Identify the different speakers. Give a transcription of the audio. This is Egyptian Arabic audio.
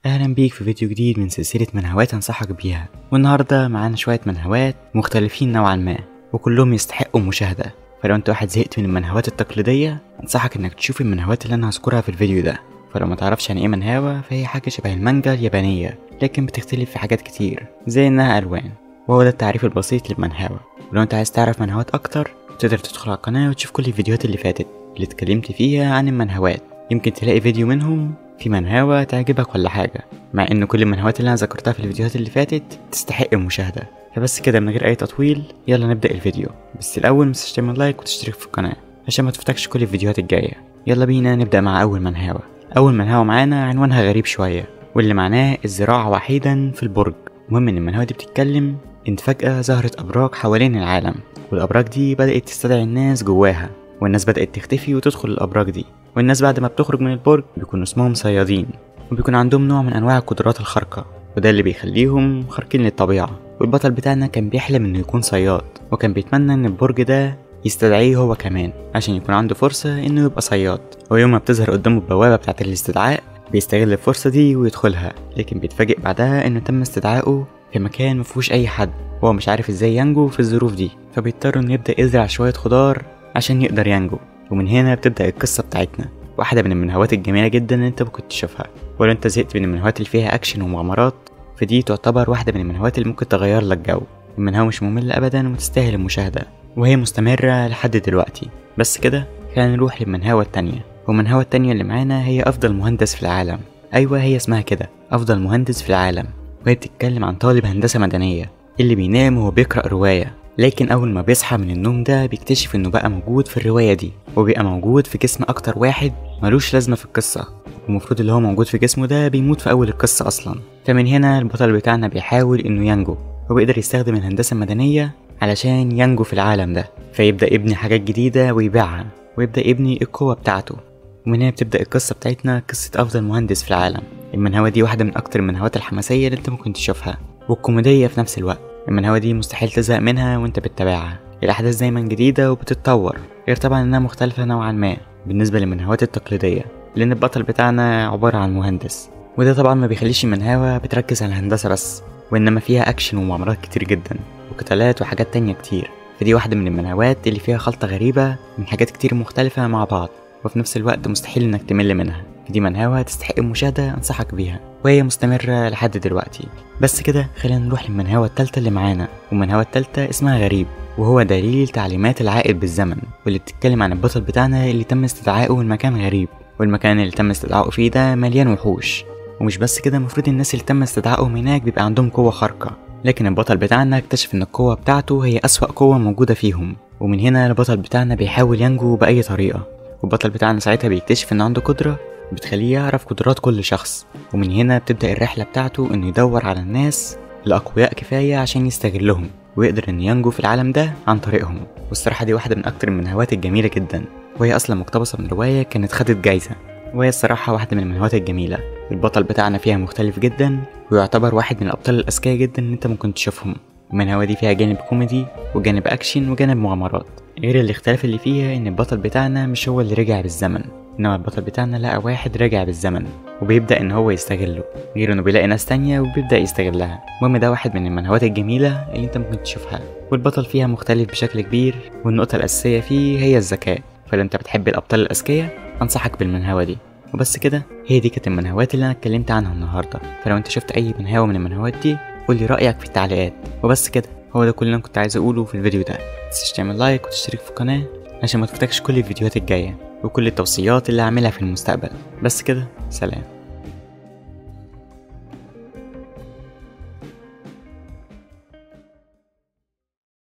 Speaker 1: أهلا بيك في فيديو جديد من سلسلة منهوات أنصحك بيها والنهاردة معانا شوية منهوات مختلفين نوعا ما وكلهم يستحقوا المشاهدة فلو انت واحد زهقت من المنهوات التقليدية أنصحك إنك تشوف المنهوات اللي أنا هذكرها في الفيديو ده فلو ما تعرفش يعني إيه منهوة فهي حاجة شبه المانجا اليابانية لكن بتختلف في حاجات كتير زي إنها ألوان وهو ده التعريف البسيط للمنهوة ولو انت عايز تعرف منهوات أكتر تقدر تدخل على القناة وتشوف كل الفيديوهات اللي فاتت اللي اتكلمت فيها عن المنهوات يمكن تلاقي فيديو منهم في منهوة تعجبك ولا حاجة مع ان كل المنهوات اللي انا ذكرتها في الفيديوهات اللي فاتت تستحق المشاهدة فبس كده من غير اي تطويل يلا نبدأ الفيديو بس الاول متنساش تعمل لايك وتشترك في القناة عشان ما تفوتكش كل الفيديوهات الجاية يلا بينا نبدأ مع اول منهوة اول منهوة معانا عنوانها غريب شوية واللي معناه الزراعة وحيدا في البرج المهم ان المنهوة دي بتتكلم ان فجأة ظهرت ابراج حوالين العالم والابراج دي بدأت تستدعي الناس جواها والناس بدأت تختفي وتدخل الأبراج دي والناس بعد ما بتخرج من البرج بيكون اسمهم صيادين وبيكون عندهم نوع من أنواع القدرات الخارقة وده اللي بيخليهم خارقين للطبيعة والبطل بتاعنا كان بيحلم إنه يكون صياد وكان بيتمنى إن البرج ده يستدعيه هو كمان عشان يكون عنده فرصة إنه يبقى صياد ويوم ما بتظهر قدامه البوابة بتاعة الاستدعاء بيستغل الفرصة دي ويدخلها لكن بيتفاجئ بعدها إنه تم استدعائه في مكان مفيهوش أي حد وهو مش عارف ازاي ينجو في الظروف دي فبيضطر انه يبدأ يزرع شوية خضار عشان يقدر ينجو ومن هنا بتبدأ القصة بتاعتنا واحدة من المنهوات الجميلة جدا اللي انت ممكن تشوفها ولو انت زهقت من المنهوات اللي فيها اكشن ومغامرات فدي تعتبر واحدة من المنهوات اللي ممكن تغير لك جو المنهوة مش مملة ابدا وتستاهل المشاهدة وهي مستمرة لحد دلوقتي بس كده خلينا نروح للمنهوة التانية والمنهوة التانية اللي معانا هي افضل مهندس في العالم ايوه هي اسمها كده افضل مهندس في العالم وهي بتتكلم عن طالب هندسة مدنية اللي بينام وهو بيقرأ رواية لكن أول ما بيصحى من النوم ده بيكتشف إنه بقى موجود في الرواية دي وبيبقى موجود في جسم أكتر واحد ملوش لازمة في القصة والمفروض اللي هو موجود في جسمه ده بيموت في أول القصة أصلا فمن هنا البطل بتاعنا بيحاول إنه ينجو وبيقدر يستخدم الهندسة المدنية علشان ينجو في العالم ده فيبدأ يبني حاجات جديدة ويبيعها ويبدأ يبني القوة بتاعته ومن هنا بتبدأ القصة بتاعتنا قصة أفضل مهندس في العالم المنهوة دي واحدة من أكتر المنهوات الحماسية اللي أنت ممكن تشوفها والكوميدية في نفس الوقت المنهوة دي مستحيل تزهق منها وانت بتتابعها الأحداث دايما جديدة وبتتطور غير طبعا إنها مختلفة نوعا ما بالنسبة للمنهوات التقليدية لأن البطل بتاعنا عبارة عن مهندس وده طبعا ما بيخليش المنهوة بتركز على الهندسة بس وإنما فيها أكشن ومغامرات كتير جدا وقتالات وحاجات تانية كتير فدي واحدة من المنهوات اللي فيها خلطة غريبة من حاجات كتير مختلفة مع بعض وفي نفس الوقت مستحيل إنك تمل منها دي منهوة تستحق المشاهدة أنصحك بيها وهي مستمرة لحد دلوقتي بس كده خلينا نروح للمنهوة التالتة اللي معانا والمنهوة التالتة اسمها غريب وهو دليل تعليمات العائد بالزمن واللي بتتكلم عن البطل بتاعنا اللي تم استدعائه من مكان غريب والمكان اللي تم استدعائه فيه ده مليان وحوش ومش بس كده المفروض الناس اللي تم استدعائهم هناك بيبقى عندهم قوة خارقة لكن البطل بتاعنا اكتشف ان القوة بتاعته هي أسوأ قوة موجودة فيهم ومن هنا البطل بتاعنا بيحاول ينجو بأي طريقة والبطل بتاعنا ساعتها بيكتشف ان عنده قدرة بتخليه يعرف قدرات كل شخص ومن هنا بتبدأ الرحلة بتاعته إنه يدور على الناس الأقوياء كفاية عشان يستغلهم ويقدر إنه ينجو في العالم ده عن طريقهم والصراحة دي واحدة من أكتر المنهوات الجميلة جدا وهي أصلا مقتبسة من رواية كانت خدت جايزة وهي الصراحة واحدة من المنهوات الجميلة البطل بتاعنا فيها مختلف جدا ويعتبر واحد من الأبطال الأذكياء جدا اللي أنت ممكن تشوفهم المنهوة دي فيها جانب كوميدي وجانب أكشن وجانب مغامرات غير الاختلاف اللي فيها إن البطل بتاعنا مش هو اللي رجع بالزمن انما البطل بتاعنا لقى واحد راجع بالزمن وبيبدا ان هو يستغله غير انه بيلاقي ناس تانية وبيبدا يستغلها المهم ده واحد من المنهوات الجميله اللي انت ممكن تشوفها والبطل فيها مختلف بشكل كبير والنقطه الاساسيه فيه هي الذكاء فلو انت بتحب الابطال الاذكياء انصحك بالمنهوه دي وبس كده هي دي كانت المنهوات اللي انا اتكلمت عنها النهارده فلو انت شفت اي منهوه من المنهوات دي قول لي رايك في التعليقات وبس كده هو ده كل اللي انا كنت عايز اقوله في الفيديو ده متنساش تعمل لايك وتشترك في القناه عشان ما تفوتكش كل الفيديوهات الجايه وكل التوصيات اللي هعملها في المستقبل بس كده سلام